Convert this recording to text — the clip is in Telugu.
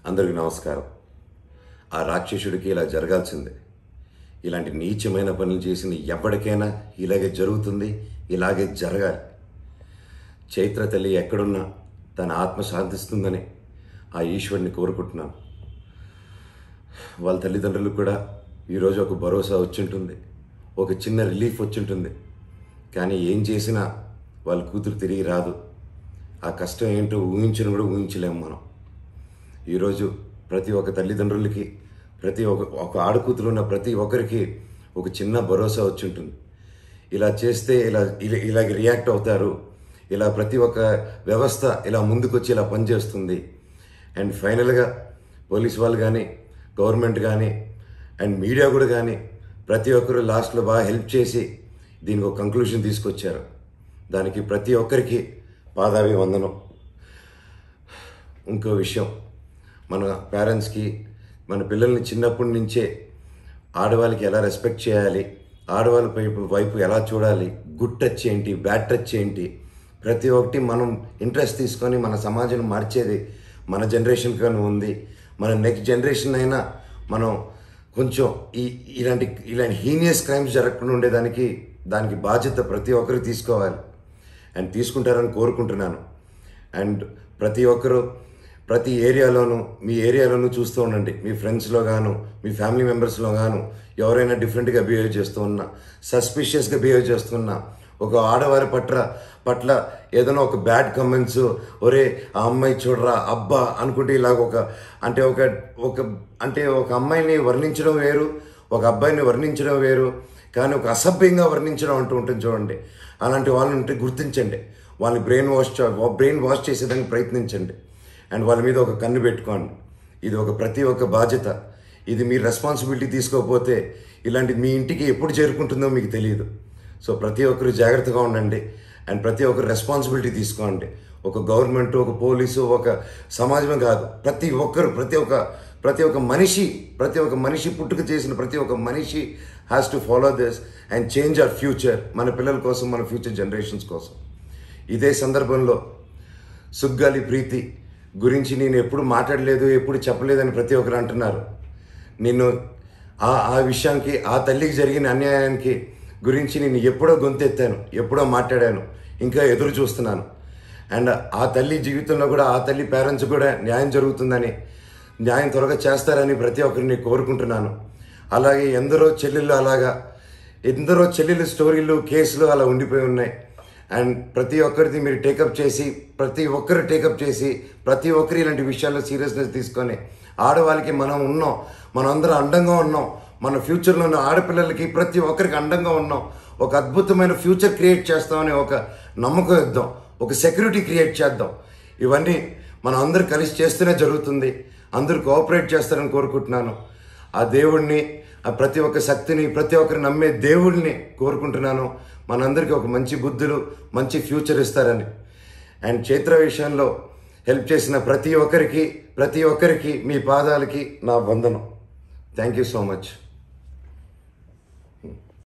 అందరికీ నమస్కారం ఆ రాక్షసుడికి ఇలా జరగాల్సిందే ఇలాంటి నీచమైన పనులు చేసిన ఎప్పటికైనా ఇలాగే జరుగుతుంది ఇలాగే జరగాలి చైత్ర తల్లి ఎక్కడున్నా తన ఆత్మ శాంతిస్తుందని ఆ ఈశ్వరుని కోరుకుంటున్నాను వాళ్ళ తల్లిదండ్రులకు కూడా ఈరోజు ఒక భరోసా వచ్చింటుంది ఒక చిన్న రిలీఫ్ వచ్చింటుంది కానీ ఏం చేసినా వాళ్ళ కూతురు తిరిగి రాదు ఆ కష్టం ఏంటో ఊహించను కూడా ఊహించలేము మనం ఈరోజు ప్రతి ఒక్క తల్లిదండ్రులకి ప్రతి ఒక్క ఒక ఆడకూతురు ఉన్న ప్రతి ఒక్కరికి ఒక చిన్న భరోసా వచ్చి ఉంటుంది ఇలా చేస్తే ఇలా ఇలా ఇలాగ రియాక్ట్ అవుతారు ఇలా ప్రతి ఒక్క వ్యవస్థ ఇలా ముందుకొచ్చి ఇలా పనిచేస్తుంది అండ్ ఫైనల్గా పోలీస్ వాళ్ళు కానీ గవర్నమెంట్ కానీ అండ్ మీడియా కూడా కానీ ప్రతి ఒక్కరు లాస్ట్లో బాగా హెల్ప్ చేసి దీనికి ఒక కంక్లూషన్ తీసుకొచ్చారు దానికి ప్రతి ఒక్కరికి పాదాభి వందనం ఇంకో విషయం మన పేరెంట్స్కి మన పిల్లల్ని చిన్నప్పటి నుంచే ఆడవాళ్ళకి ఎలా రెస్పెక్ట్ చేయాలి ఆడవాళ్ళ వైపు వైపు ఎలా చూడాలి గుడ్ టచ్ ఏంటి బ్యాడ్ టచ్ ఏంటి ప్రతి ఒక్కటి మనం ఇంట్రెస్ట్ తీసుకొని మన సమాజం మార్చేది మన జనరేషన్ కానీ ఉంది మన నెక్స్ట్ జనరేషన్ అయినా మనం కొంచెం ఈ ఇలాంటి ఇలాంటి హీనియస్ క్రైమ్స్ జరగకుండా ఉండేదానికి దానికి బాధ్యత ప్రతి ఒక్కరు తీసుకోవాలి అండ్ తీసుకుంటారని కోరుకుంటున్నాను అండ్ ప్రతి ఒక్కరూ ప్రతి ఏరియాలోనూ మీ ఏరియాలోనూ చూస్తూ ఉండండి మీ ఫ్రెండ్స్లో గాను మీ ఫ్యామిలీ మెంబర్స్లో గాను ఎవరైనా డిఫరెంట్గా బిహేవ్ చేస్తూ ఉన్నా సస్పిషియస్గా బిహేవ్ చేస్తున్నా ఒక ఆడవారి పట్ల పట్ల ఏదైనా ఒక బ్యాడ్ కమెంట్స్ ఒరే ఆ అమ్మాయి చూడరా అబ్బా అనుకుంటే ఇలాగ ఒక అంటే ఒక ఒక అంటే ఒక అమ్మాయిని వర్ణించడం వేరు ఒక అబ్బాయిని వర్ణించడం వేరు కానీ ఒక అసభ్యంగా వర్ణించడం అంటూ ఉంటుంది చూడండి అలాంటి వాళ్ళని ఉంటే గుర్తించండి వాళ్ళని బ్రెయిన్ వాష్ బ్రెయిన్ వాష్ చేసేదానికి ప్రయత్నించండి అండ్ వాళ్ళ మీద ఒక కన్ను పెట్టుకోండి ఇది ఒక ప్రతి ఒక్క బాధ్యత ఇది మీ రెస్పాన్సిబిలిటీ తీసుకోకపోతే ఇలాంటిది మీ ఇంటికి ఎప్పుడు చేరుకుంటుందో మీకు తెలియదు సో ప్రతి ఒక్కరు జాగ్రత్తగా ఉండండి అండ్ ప్రతి ఒక్కరు రెస్పాన్సిబిలిటీ తీసుకోండి ఒక గవర్నమెంట్ ఒక పోలీసు ఒక సమాజమే కాదు ప్రతి ఒక్కరు ప్రతి ఒక్క ప్రతి ఒక్క మనిషి ప్రతి ఒక్క మనిషి పుట్టుక చేసిన ప్రతి ఒక్క మనిషి has to follow this and change our future మన పిల్లల కోసం మన ఫ్యూచర్ జనరేషన్స్ కోసం ఇదే సందర్భంలో సుగ్గాలి ప్రీతి గురించి నేను ఎప్పుడు మాట్లాడలేదు ఎప్పుడు చెప్పలేదని ప్రతి ఒక్కరు అంటున్నారు నిన్ను ఆ ఆ విషయానికి ఆ తల్లికి జరిగిన అన్యాయానికి గురించి నేను ఎప్పుడో గొంతెత్తాను ఎప్పుడో మాట్లాడాను ఇంకా ఎదురు చూస్తున్నాను అండ్ ఆ తల్లి జీవితంలో కూడా ఆ తల్లి పేరెంట్స్ కూడా న్యాయం జరుగుతుందని న్యాయం త్వరగా చేస్తారని ప్రతి ఒక్కరిని కోరుకుంటున్నాను అలాగే ఎందరో చెల్లెళ్ళు అలాగా ఎందరో చెల్లెళ్ళ స్టోరీలు కేసులు అలా ఉండిపోయి ఉన్నాయి అండ్ ప్రతి ఒక్కరిది మీరు టేకప్ చేసి ప్రతి ఒక్కరు టేకప్ చేసి ప్రతి ఒక్కరు ఇలాంటి విషయాల్లో సీరియస్నెస్ తీసుకొని ఆడవాళ్ళకి మనం ఉన్నాం మనందరం అండంగా ఉన్నాం మన ఫ్యూచర్లో ఉన్న ఆడపిల్లలకి ప్రతి ఒక్కరికి అండంగా ఉన్నాం ఒక అద్భుతమైన ఫ్యూచర్ క్రియేట్ చేస్తామని ఒక నమ్మకం ఇద్దాం ఒక సెక్యూరిటీ క్రియేట్ చేద్దాం ఇవన్నీ మనం అందరూ కలిసి చేస్తూనే జరుగుతుంది అందరూ కోఆపరేట్ చేస్తారని కోరుకుంటున్నాను ఆ దేవుణ్ణి ఆ ప్రతి ఒక్క శక్తిని ప్రతి ఒక్కరు నమ్మే దేవుడిని కోరుకుంటున్నాను మనందరికీ ఒక మంచి బుద్ధులు మంచి ఫ్యూచర్ ఇస్తారని అండ్ చైత్ర విషయంలో హెల్ప్ చేసిన ప్రతి ఒక్కరికి ప్రతి ఒక్కరికి మీ పాదాలకి నా వందనం థ్యాంక్ యూ సో మచ్